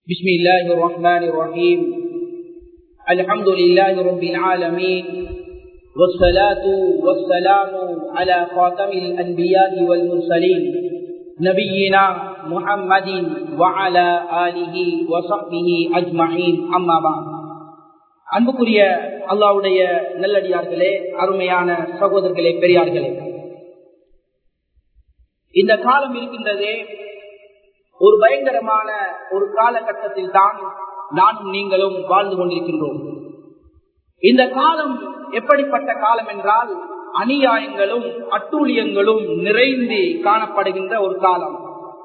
بسم الله الرحمن الرحيم الحمد لله رب العالمين والصلاة والسلام على خاتم الأنبياء والمرسلين نبينا محمد وعلى آله وصحبه أجمعين أما بعد அன்புக்குரிய அல்லாவுடைய நல்லடியார்களே அருமையான சகோதரர்களே பெரியார்களே இந்த காலம் இருக்கின்றதே ஒரு பயங்கரமான ஒரு காலகட்டத்தில் தான் நானும் நீங்களும் வாழ்ந்து கொண்டிருக்கின்றோம் இந்த காலம் எப்படிப்பட்ட காலம் என்றால் அநியாயங்களும் அட்டூழியங்களும் நிறைந்து காணப்படுகின்ற ஒரு காலம்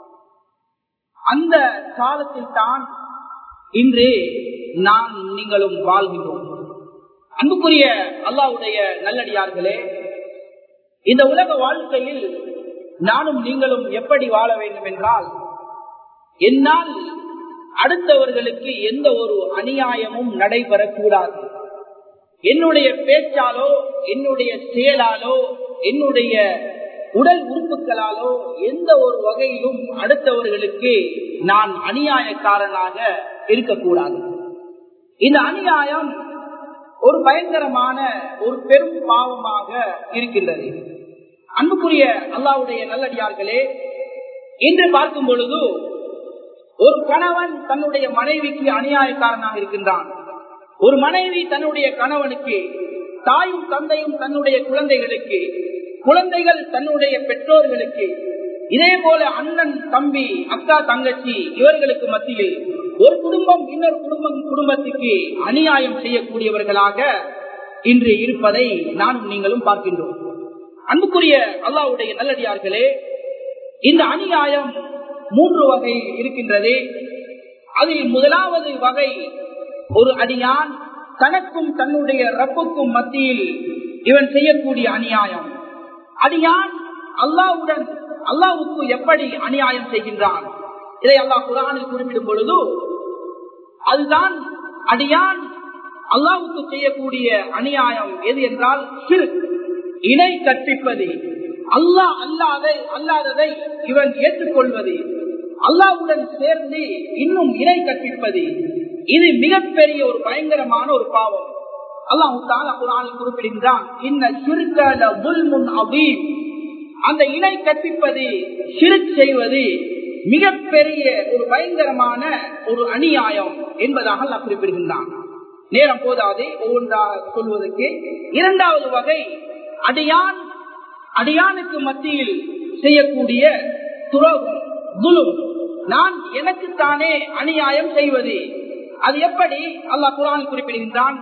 அந்த காலத்தில் தான் இன்று நாம் நீங்களும் வாழ்கின்றோம் அன்புக்குரிய அல்லாவுடைய நல்லடியார்களே இந்த உலக வாழ்க்கையில் நானும் நீங்களும் எப்படி வாழ வேண்டும் என்றால் என்னால் அடுத்தவர்களுக்கு எந்த ஒரு அநியாயமும் நடைபெறக்கூடாது என்னுடைய பேச்சாலோ என்னுடைய செயலாலோ என்னுடைய உடல் உறுப்புகளாலோ எந்த ஒரு வகையிலும் அடுத்தவர்களுக்கு நான் அநியாயக்காரனாக இருக்கக்கூடாது இந்த அநியாயம் ஒரு பயங்கரமான ஒரு பெரும் பாவமாக இருக்கின்றது அன்புக்குரிய அல்லாவுடைய நல்லடியார்களே இன்று பார்க்கும் பொழுது ஒரு கணவன் தன்னுடைய மனைவிக்கு அநியாயக்காரனாக இருக்கின்றான் ஒரு மனைவி தன்னுடைய கணவனுக்கு தாயும் தந்தையும் தன்னுடைய குழந்தைகளுக்கு குழந்தைகள் தன்னுடைய பெற்றோர்களுக்கு இதே போல அண்ணன் தம்பி அக்கா தங்கச்சி இவர்களுக்கு மத்தியில் ஒரு குடும்பம் இன்னொரு குடும்பம் குடும்பத்துக்கு அநியாயம் செய்யக்கூடியவர்களாக இன்று இருப்பதை நானும் நீங்களும் பார்க்கின்றோம் அன்புக்குரிய அல்லாவுடைய நல்லடியார்களே இந்த அநியாயம் மூன்று வகை இருக்கின்றது அதில் முதலாவது வகை ஒரு அடியான் தனக்கும் தன்னுடைய ரப்புக்கும் மத்தியில் இவன் செய்யக்கூடிய அநியாயம் அடியான் அல்லாவுடன் அல்லாவுக்கு எப்படி அநியாயம் செய்கின்றான் இதை அல்லாஹ் குரானில் குறிப்பிடும் பொழுது அதுதான் அடியான் அல்லாவுக்கு செய்யக்கூடிய அநியாயம் எது என்றால் சிறு இணை கற்பிப்பது அல்லாஹ் அல்லாத அல்லாததை இவன் ஏற்றுக்கொள்வது அல்லாவுடன் சேர்ந்து இன்னும் இணை கற்பிப்பது இது மிகப்பெரிய ஒரு பயங்கரமான ஒரு பாவம் அல்லாஹு குரானில் குறிப்பிடுகின்றான் அந்த இணை கற்பிப்பது சிறு செய்வது மிகப்பெரிய ஒரு பயங்கரமான ஒரு அநியாயம் என்பதாக அல்லாஹ் குறிப்பிடுகின்றான் நேரம் போதாது ஒவ்வொன்றாக சொல்வதற்கு இரண்டாவது வகை அடியான் அடியானுக்கு மத்தியில் செய்யக்கூடிய துரோகம் துலும் நான் எனக்குத்தானே அநியாயம் செய்வது அது எப்படி அல்லாஹ் குரான் குறிப்பிடுகின்றான்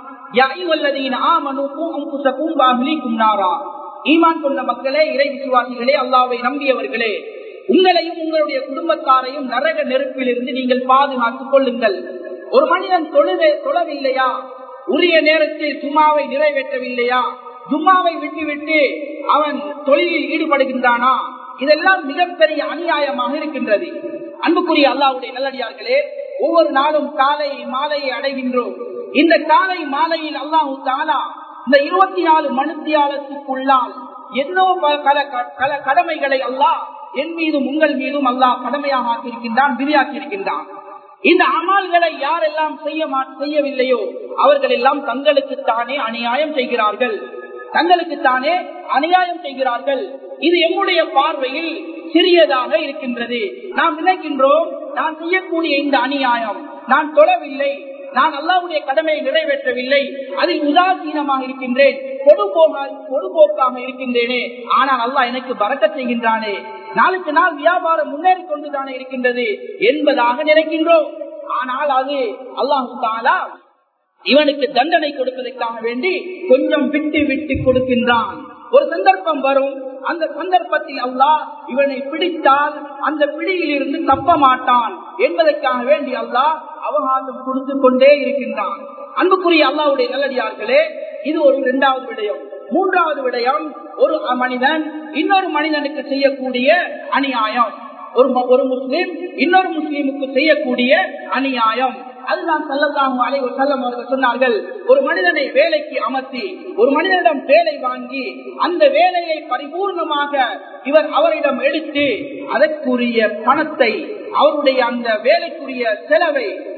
ஈமான் கொண்ட மக்களே இறை விசுவாசிகளே அல்லாவை நம்பியவர்களே உங்களையும் உங்களுடைய குடும்பத்தாரையும் நரக நெருப்பில் இருந்து நீங்கள் பாதுகாத்துக் கொள்ளுங்கள் ஒரு மனிதன் தொழுவே தொழவில்லையா உரிய நேரத்தில் சும்மாவை நிறைவேற்றவில்லையா ஜும்மாவை விட்டுவிட்டு அவன் தொழிலில் ஈடுபடுகின்றானா இதெல்லாம் மிகப்பெரிய அநியாயமாக இருக்கின்றது அன்புக்குரிய அல்லாவுடைய நல்லடியார்களே ஒவ்வொரு நாளும் காலை மாலையை அடைகின்றோம் இந்த காலை மாலையில் அல்லாஹு தாலா இந்த இருபத்தி நாலு மனுத்தியாலத்துக்குள்ளால் என்னோ பல கடமைகளை அல்லாஹ் என் மீதும் உங்கள் மீதும் அல்லாஹ் கடமையாக ஆக்கியிருக்கின்றான் விரியாக்கி இருக்கின்றான் இந்த அமால்களை யாரெல்லாம் செய்ய செய்யவில்லையோ அவர்கள் எல்லாம் தங்களுக்குத்தானே அநியாயம் செய்கிறார்கள் தங்களுக்குத்தானே அநியாயம் செய்கிறார்கள் இது எம்முடைய பார்வையில் சிறியதாக இருக்கின்றது நாம் நினைக்கின்றோம் நான் செய்யக்கூடிய இந்த அநியாயம் நான் தொழவில்லை நான் அல்லாவுடைய கடமையை நிறைவேற்றவில்லை அதில் உதாசீனமாக இருக்கின்றேன் பொதுபோக்காக இருக்கின்றேனே ஆனால் அல்லாஹ் எனக்கு பறக்க செய்கின்றானே நாளுக்கு நாள் வியாபாரம் முன்னேறி கொண்டுதானே இருக்கின்றது என்பதாக நினைக்கின்றோம் ஆனால் அது அல்லாஹு தாலா இவனுக்கு தண்டனை கொடுப்பதற்காக வேண்டி கொஞ்சம் விட்டு விட்டு கொடுக்கின்றான் ஒரு சந்தர்ப்பம் வரும் அந்த சந்தர்ப்பத்தில் அல்லாஹ் இவனை பிடித்தால் அந்த பிடியில் இருந்து தப்ப மாட்டான் என்பதற்காக வேண்டி அல்லாஹ் அவகாசம் கொடுத்து கொண்டே இருக்கின்றான் அன்புக்குரிய அல்லாவுடைய நல்லடியார்களே இது ஒரு இரண்டாவது விடயம் மூன்றாவது விடயம் ஒரு மனிதன் இன்னொரு மனிதனுக்கு செய்யக்கூடிய அநியாயம் ஒரு ஒரு முஸ்லிம் இன்னொரு முஸ்லீமுக்கு செய்யக்கூடிய அநியாயம் அதுதான் செல்லத்தாகும் அலைவர் செல்லம் அவர்கள் சொன்னார்கள் ஒரு மனிதனை வேலைக்கு அமர்த்தி ஒரு மனிதனிடம் வேலை வாங்கி அந்த வேலையை பரிபூர்ணமாக இவர் அவரிடம் எடுத்து அதற்குரிய பணத்தை அவருடைய அந்த வேலைக்குரிய செலவை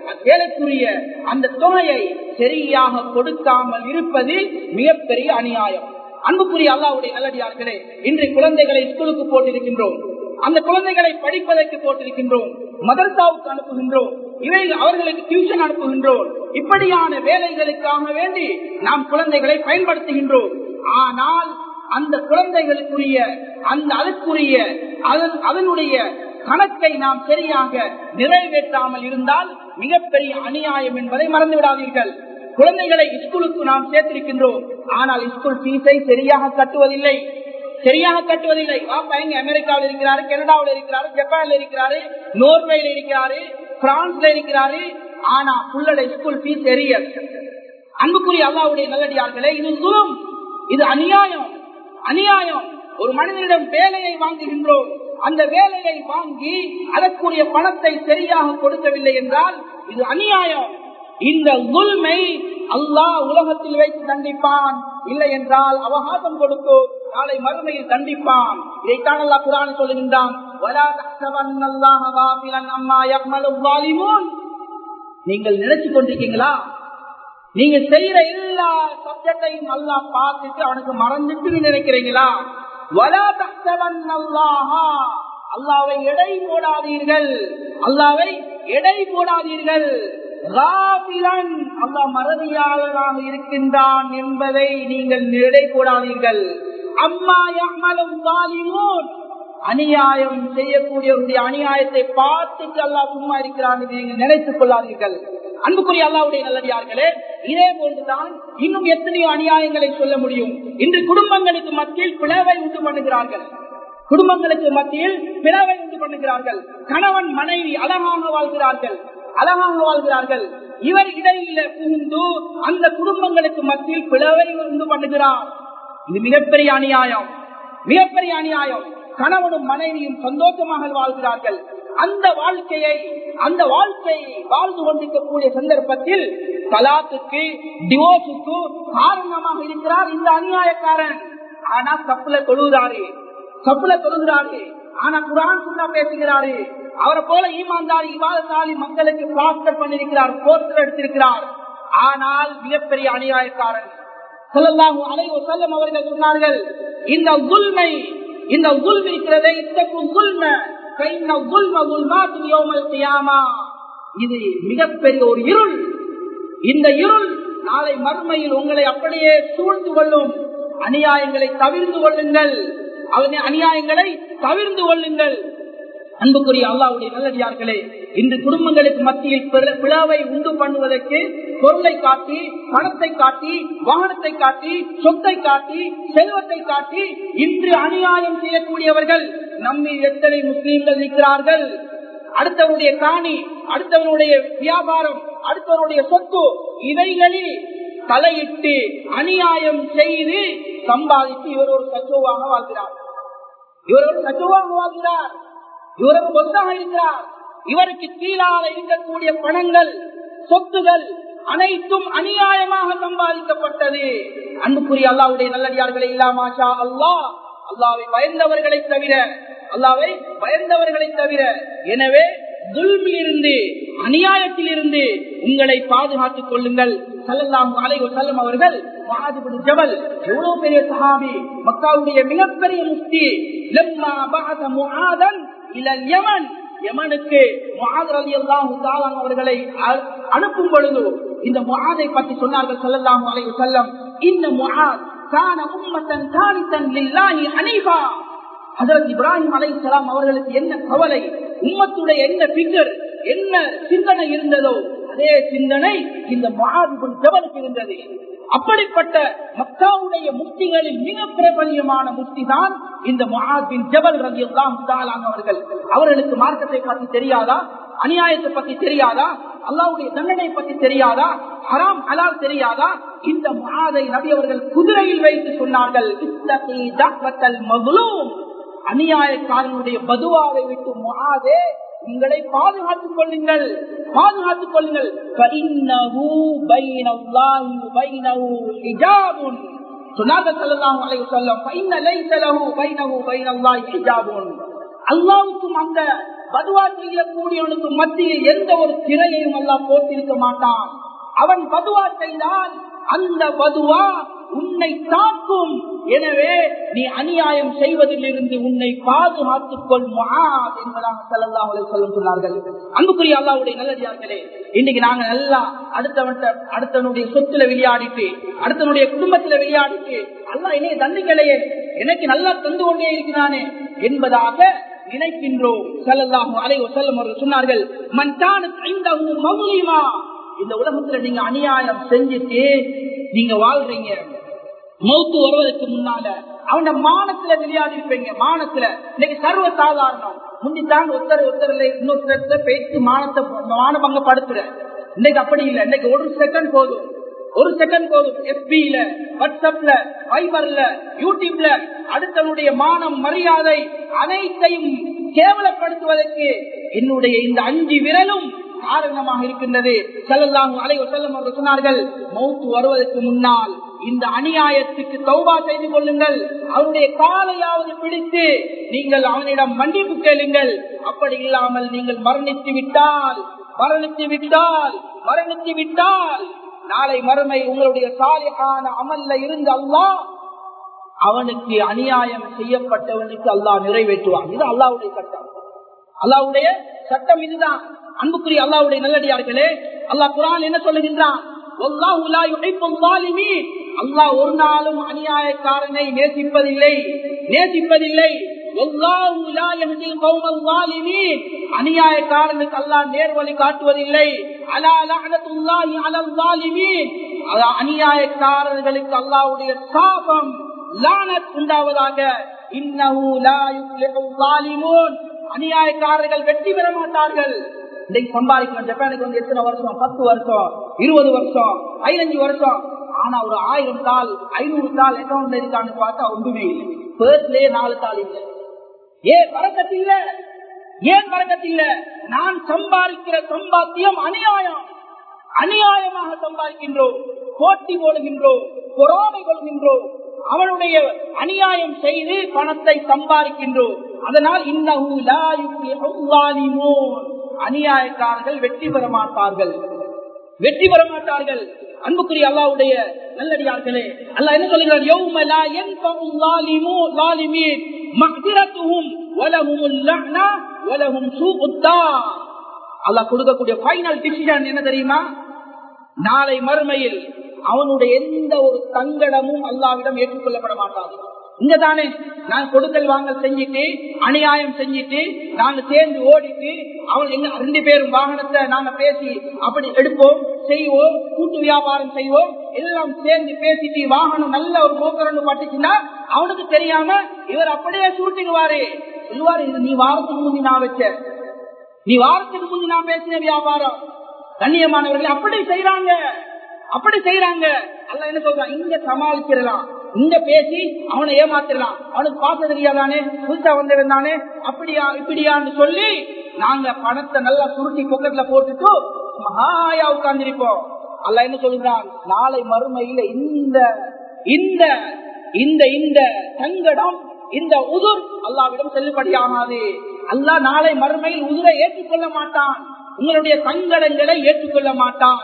வேலைக்குரிய அந்த தொகையை சரியாக கொடுக்காமல் இருப்பது மிகப்பெரிய அநியாயம் அன்புக்குரிய அல்லாவுடைய நல்லடியார்களே இன்று குழந்தைகளை ஸ்கூலுக்கு போட்டிருக்கின்றோம் அந்த குழந்தைகளை படிப்பதற்கு போட்டிருக்கின்றோம் மதர்சாவுக்கு அனுப்புகின்றோம் இவை அவர்களுக்கு டியூஷன் அனுப்புகின்றோம் இப்படியான வேலைகளுக்காக வேண்டி நாம் குழந்தைகளை பயன்படுத்துகின்றோம் ஆனால் அந்த குழந்தைகளுக்குரிய அந்த அதற்குரிய அதன் அதனுடைய கணக்கை நாம் சரியாக நிறைவேற்றாமல் இருந்தால் மிகப்பெரிய அநியாயம் என்பதை மறந்து விடாதீர்கள் குழந்தைகளை ஸ்கூலுக்கு நாம் சேர்த்திருக்கின்றோம் ஆனால் ஸ்கூல் பீஸை சரியாக கட்டுவதில்லை சரியாக கட்டுவதில்லை பாப்பா எங்க அமெரிக்காவில் இருக்கிறாரு கனடாவில் இருக்கிறாரு ஜப்பான்ல இருக்கிறாரு நோர்வேல இருக்கிறாரு பிரான்ஸ்ல இருக்கிறாரு ஆனா புள்ளட ஸ்கூல் பீஸ் எரிய அன்புக்குரிய அல்லாவுடைய நல்லடியார்களே இது சுலம் இது அநியாயம் அநியாயம் ஒரு மனிதனிடம் வேலையை வாங்குகின்றோம் அந்த வேலையை வாங்கி அதற்குரிய பணத்தை சரியாக கொடுக்கவில்லை என்றால் இது அநியாயம் இந்த உள்மை அல்லாஹ் உலகத்தில் வைத்து தண்டிப்பான் இல்லை என்றால் அவகாசம் கொடுத்து நாளை மறுமையில் தண்டிப்பான் இதைத்தான் அல்லா குரான் சொல்லுகின்றான் நீங்கள் நினைச்சு கொண்டிருக்கீங்களா நீங்க செய்யற எல்லா சப்ஜெக்டையும் அல்லா பார்த்துட்டு அவனுக்கு மறந்துட்டு நினைக்கிறீங்களா வலா தக்தவன் அல்லாஹா அல்லாவை எடை போடாதீர்கள் அல்லாவை எடை போடாதீர்கள் அல்லா மறதியாளராக இருக்கின்றான் என்பதை நீங்கள் எடை போடாதீர்கள் அம்மா அநியாயம் செய்யக்கூடியவருடைய அநியாயத்தை பார்த்துட்டு அல்லா சும்மா இருக்கிறான் நீங்கள் நினைத்துக் கொள்ளாதீர்கள் அன்புக்குரிய அல்லாவுடைய நல்லடியார்களே இதே போன்றுதான் இன்னும் எத்தனையோ அநியாயங்களை சொல்ல முடியும் இன்று குடும்பங்களுக்கு மத்தியில் பிளவை உண்டு பண்ணுகிறார்கள் குடும்பங்களுக்கு மத்தியில் பிளவை உண்டு பண்ணுகிறார்கள் கணவன் மனைவி அழகாக வாழ்கிறார்கள் அழகாக வாழ்கிறார்கள் இவர் இடையில புகுந்து அந்த குடும்பங்களுக்கு மத்தியில் பிளவை உண்டு பண்ணுகிறார் இது மிகப்பெரிய அநியாயம் மிகப்பெரிய அநியாயம் கணவனும் மனைவியும் சந்தோஷமாக வாழ்கிறார்கள் அந்த வாழ்க்கையை அந்த வாழ்க்கையை வாழ்ந்து கொண்டிருக்கக்கூடிய சந்தர்ப்பத்தில் தலாத்துக்கு டிவோர்ஸுக்கு காரணமாக இருக்கிறார் இந்த அநியாயக்காரன் ஆனா தப்புல தொழுகிறாரு தப்புல தொழுகிறாரு ஆனா குரான் சுண்ணா பேசுகிறாரு அவரை போல ஈமாந்தாரி இவாதத்தாலி மக்களுக்கு பிளாஸ்டர் பண்ணிருக்கிறார் போஸ்டர் எடுத்திருக்கிறார் ஆனால் மிகப்பெரிய அநியாயக்காரன் சொல்லலாம் அனைவ செல்லம் அவர்கள் சொன்னார்கள் இந்த உள்மை இந்த உள் இருக்கிறதை இத்தக்கும் உள்மை இது மிகப்பெரிய ஒரு இருள் இந்த இருள் நாளை மறுமையில் உங்களை அப்படியே சூழ்ந்து கொள்ளும் அநியாயங்களை தவிர்த்து கொள்ளுங்கள் அவனை அநியாயங்களை தவிர்த்து கொள்ளுங்கள் அன்புக்குரிய அல்லாவுடைய நல்லடியார்களே இன்று குடும்பங்களுக்கு மத்தியில் பிளவை உண்டு பண்ணுவதற்கு பொருளை காட்டி பணத்தை காட்டி வாகனத்தை காட்டி சொத்தை காட்டி செல்வத்தை காட்டி இன்று அநியாயம் செய்யக்கூடியவர்கள் நம்மில் எத்தனை முஸ்லீம்கள் இருக்கிறார்கள் அடுத்தவனுடைய காணி அடுத்தவனுடைய வியாபாரம் அடுத்தவனுடைய சொத்து இவைகளில் தலையிட்டு அநியாயம் செய்து சம்பாதித்து இவர் ஒரு சச்சுவாக வாழ்கிறார் இவர் ஒரு சச்சுவாக வாழ்கிறார் இவருக்கு பொத்தாக இருக்கிறார் இவருக்கு கீழாக இருக்கக்கூடிய பணங்கள் சொத்துகள் அனைத்தும் அநியாயமாக சம்பாதிக்கப்பட்டது அன்புக்குரிய அல்லாவுடைய நல்லடியார்களை இல்லாமாஷா அல்லாஹ் அல்லாவை பயந்தவர்களை தவிர அல்லாவை பயந்தவர்களை தவிர எனவே துல்மிலிருந்து அநியாயத்தில் இருந்து உங்களை பாதுகாத்துக் கொள்ளுங்கள் சல்லல்லாம் அலைவ செல்லம் அவர்கள் ஜபல் எவ்வளவு பெரிய சஹாபி மக்காவுடைய மிகப்பெரிய முஸ்தி லம்மா பஅத முஆதன் இலல் யமன் யமனுக்கு முஆத் ரலியல்லாஹு தஆலா அவர்களை அனுப்பும் பொழுது இந்த முஆதை பற்றி சொன்னார்கள் ஸல்லல்லாஹு அலைஹி வஸல்லம் இந்த முஆத் கான உம்மத்தன் கானித்தன் லில்லாஹி ஹனீஃபா ஹஜரத் இப்ராஹிம் அலைஹிஸ்ஸலாம் அவர்களுக்கு என்ன கவலை உம்மத்துடைய என்ன பிகர் என்ன சிந்தனை இருந்ததோ அதே சிந்தனை இந்த மகாதிபன் ஜபலுக்கு இருந்தது அப்படிப்பட்ட மக்காவுடைய முக்திகளில் மிக பிரபலியமான முக்தி தான் இந்த மகாபின் ஜபல் ரவி அவர்கள் அவர்களுக்கு மார்க்கத்தை பத்தி தெரியாதா அநியாயத்தை பத்தி தெரியாதா அல்லாவுடைய தண்டனை பத்தி தெரியாதா ஹராம் ஹலால் தெரியாதா இந்த மகாதை நபி அவர்கள் குதிரையில் வைத்து சொன்னார்கள் அநியாயக்காரனுடைய பதுவாவை விட்டு மகாதே உங்களை பாதுகாத்துக் கொள்ளுங்கள் பாதுகாத்துக் கொள்ளுங்கள் அல்லாவுக்கும் அந்த பதுவா செய்யக்கூடியவனுக்கு மத்தியில் எந்த ஒரு திரையையும் அல்லாஹ் போட்டிருக்க மாட்டான் அவன் பதுவா செய்தால் அந்த பதுவா உன்னை தாக்கும் எனவே நீ அநியாயம் செய்வதிலிருந்து உன்னை பாதுகாத்துக் கொள் முஆத் என்பதாக ஸல்லல்லாஹு அலைஹி வஸல்லம் சொன்னார்கள் அன்புக்குரிய அல்லாஹ்வுடைய நல்லடியார்களே இன்னைக்கு நாங்க நல்லா அடுத்தவன்ட்ட அடுத்தவனுடைய சொத்துல விளையாடிட்டு அடுத்தவனுடைய குடும்பத்துல விளையாடிட்டு அல்லாஹ் என்னைய தண்டிக்கலையே எனக்கு நல்லா தந்து கொண்டே இருக்கிறானே என்பதாக நினைக்கின்றோம் ஸல்லல்லாஹு அலைஹி வஸல்லம் அவர்கள் சொன்னார்கள் மன் கானத் இந்தஹு மவ்லிமா இந்த உலகத்துல நீங்க அநியாயம் செஞ்சுட்டு நீங்க வாழ்றீங்க மௌத்து வருவதற்கு முன்னால அவன மானத்துல விளையாடி இருப்பீங்க மானத்துல இன்னைக்கு சர்வ சாதாரணம் முந்தித்தான் ஒருத்தர் ஒருத்தர்ல இன்னொருத்தர் பேசி மானத்தை மானபங்க படுத்துற இன்னைக்கு அப்படி இல்லை இன்னைக்கு ஒரு செகண்ட் போதும் ஒரு செகண்ட் போதும் எஃபில வாட்ஸ்அப்ல ஃபைபர்ல யூடியூப்ல அடுத்தவனுடைய மானம் மரியாதை அனைத்தையும் கேவலப்படுத்துவதற்கு என்னுடைய இந்த அஞ்சு விரலும் காரணமாக இருக்கின்றது செல்லலாம் அலைவ செல்லம் அவர்கள் சொன்னார்கள் மௌத்து வருவதற்கு முன்னால் இந்த அநியாயத்துக்கு தௌபா செய்து கொள்ளுங்கள் அவருடைய காலையாவது பிடித்து நீங்கள் அவனிடம் மன்னிப்பு கேளுங்கள் அப்படி இல்லாமல் நீங்கள் மரணித்து விட்டால் மரணித்து விட்டால் மரணித்து விட்டால் நாளை மறுமை உங்களுடைய சாலிகான அமல்ல இருந்து அல்லாஹ் அவனுக்கு அநியாயம் செய்யப்பட்டவனுக்கு அல்லாஹ் நிறைவேற்றுவான் இது அல்லாவுடைய சட்டம் அல்லாவுடைய சட்டம் இதுதான் அன்புக்குரிய அல்லாவுடைய நல்லடியார்களே அல்லாஹ் குரான் என்ன சொல்லுகின்றான் அல்லாஹ் ஒரு நாளும் அநியாயக்காரனை நேசிப்பதில்லை நேசிப்பதில்லை அநியாயக்காரனுக்கு அல்லாஹ் நேர்வழி காட்டுவதில்லை அநியாயக்காரர்களுக்கு அல்லாவுடைய சாபம் லானத் உண்டாவதாக அநியாயக்காரர்கள் வெற்றி பெற மாட்டார்கள் இன்னைக்கு சம்பாதிக்கணும் ஜப்பானுக்கு வந்து எத்தனை வருஷம் பத்து வருஷம் இருபது வருஷம் பதினஞ்சு வருஷம் ஆனா ஒரு ஆயிரம் தாள் ஐநூறு தாள் அக்கௌண்ட்ல இருக்கான்னு பார்த்தா ஒன்றுமே இல்லை பேர்ஸ்லயே நாலு தாள் இல்லை ஏன் வரக்கத்து இல்ல ஏன் வரக்கத்து இல்ல நான் சம்பாதிக்கிற சம்பாத்தியம் அநியாயம் அநியாயமாக சம்பாதிக்கின்றோம் போட்டி போடுகின்றோம் பொறாமை கொள்கின்றோம் அவனுடைய அநியாயம் செய்து பணத்தை சம்பாதிக்கின்றோம் அதனால் இன்னும் அநியாயக்காரர்கள் வெற்றி பெற மாட்டார்கள் வெற்றி பெற மாட்டார்கள் அன்புக்குரிய அல்லாவுடைய நல்லடியார்களே அல்ல என்ன சொல்லுகிறார் யௌம லா யன்ஃபஉ ஸாலிமூன் ஸாலிமீன் மக்ஃபிரத்துஹும் வலஹுமுல் லஅனா வலஹும் சூஉத் தார் அல்லாஹ் கொடுக்கக்கூடிய ஃபைனல் டிசிஷன் என்ன தெரியுமா நாளை மறுமையில் அவனுடைய எந்த ஒரு தங்கடமும் அல்லாவிடம் ஏற்றுக்கொள்ளப்பட மாட்டாது இங்க தானே நான் கொடுக்கல் வாங்கல் செஞ்சுட்டு அநியாயம் செஞ்சுட்டு நாங்க சேர்ந்து ஓடிட்டு அவன் எங்க ரெண்டு பேரும் வாகனத்தை நாங்க பேசி அப்படி எடுப்போம் செய்வோம் கூட்டு வியாபாரம் செய்வோம் எல்லாம் சேர்ந்து பேசிட்டு வாகனம் நல்ல ஒரு போக்குவரத்து பட்டுச்சுன்னா அவனுக்கு தெரியாம இவர் அப்படியே சூட்டிடுவாரு சொல்லுவாரு இது நீ வாரத்துக்கு முந்தி நான் வச்ச நீ வாரத்துக்கு முந்தி நான் பேசின வியாபாரம் கண்ணியமானவர்கள் அப்படி செய்யறாங்க அப்படி செய்யறாங்க அல்ல என்ன சொல்றான் இங்க சமாளிச்சிடலாம் இங்க பேசி அவனை ஏமாத்திடலாம் அவனுக்கு பார்க்க தெரியாதானே புதுசா வந்திருந்தானே அப்படியா இப்படியான்னு சொல்லி நாங்க பணத்தை நல்லா சுருட்டி பொக்கெட்ல போட்டுட்டு மகாயா உட்கார்ந்திருப்போம் அல்ல என்ன சொல்கிறான் நாளை மறுமையில இந்த இந்த இந்த இந்த சங்கடம் இந்த உதுர் அல்லாவிடம் செல்லுபடியாகாது அல்லா நாளை மறுமையில் உதுரை ஏற்றுக்கொள்ள மாட்டான் உங்களுடைய சங்கடங்களை ஏற்றுக்கொள்ள மாட்டான்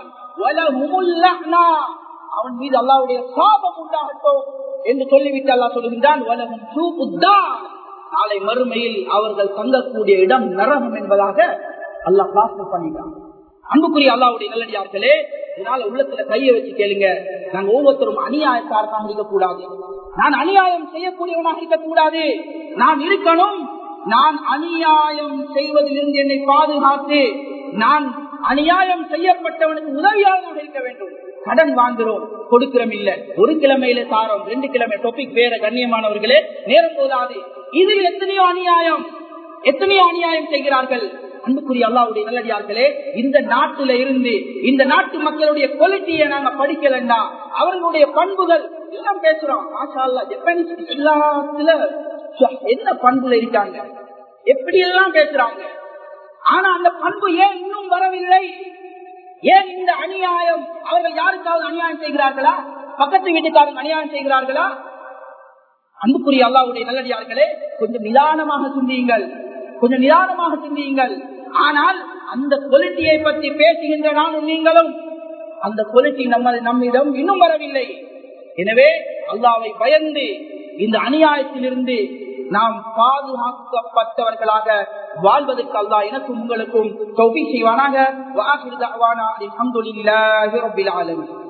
அவன் மீது அல்லாவுடைய சாபம் உண்டாகட்டும் என்று சொல்லிவிட்டு அல்லா சொல்லுகின்றான் நாளை மறுமையில் அவர்கள் தங்கக்கூடிய இடம் நரகம் என்பதாக அல்லாஹ் பிளாஸ்டர் பண்ணிட்டான் அன்புக்குரிய அல்லாவுடைய நல்லடியார்களே இதனால உள்ளத்துல கையை வச்சு கேளுங்க நாங்க ஒவ்வொருத்தரும் அநியாயக்காரனாக இருக்கக்கூடாது நான் அநியாயம் செய்யக்கூடியவனாக இருக்கக்கூடாது நான் இருக்கணும் நான் அநியாயம் செய்வதிலிருந்து என்னை பாதுகாத்து நான் அநியாயம் செய்யப்பட்டவனுக்கு உதவியாளராக இருக்க வேண்டும் கடன் வாங்குறோம் கொடுக்கிறோம் இல்ல ஒரு கிழமையில தாரோம் ரெண்டு கிழமை டொபிக் வேற கண்ணியமானவர்களே நேரம் போதாது இதில் எத்தனையோ அநியாயம் எத்தனையோ அநியாயம் செய்கிறார்கள் அன்புக்குரிய அல்லாவுடைய நல்லடியார்களே இந்த நாட்டுல இருந்து இந்த நாட்டு மக்களுடைய குவாலிட்டியை நாங்க படிக்கலன்னா அவர்களுடைய பண்புகள் எல்லாம் பேசுறோம் மாஷா அல்லா ஜப்பானீஸ் எல்லாத்துல என்ன பண்புல இருக்காங்க எப்படி எல்லாம் பேசுறாங்க ஆனா அந்த பண்பு ஏன் இன்னும் வரவில்லை ஏன் இந்த அநியாயம் அவர்கள் யாருக்காவது அநியாயம் செய்கிறார்களா பக்கத்து வீட்டுக்காரங்க அநியாயம் செய்கிறார்களா அன்புக்குரிய அல்லாவுடைய நல்லடியார்களே கொஞ்சம் நிதானமாக சிந்தியுங்கள் கொஞ்சம் நிதானமாக சிந்தியுங்கள் ஆனால் அந்த குவாலிட்டியை பற்றி பேசுகின்ற நானும் நீங்களும் அந்த குவாலிட்டி நம்ம நம்மிடம் இன்னும் வரவில்லை எனவே அல்லாவை பயந்து இந்த அநியாயத்திலிருந்து நாம் பாதுகாக்கப்பட்டவர்களாக வாழ்வதற்கு அல்லா எனக்கும் உங்களுக்கும் தொகை செய்வானாக வாசில் அல்ஹம்துலில்லாஹி ரப்பில் ஆலமீன்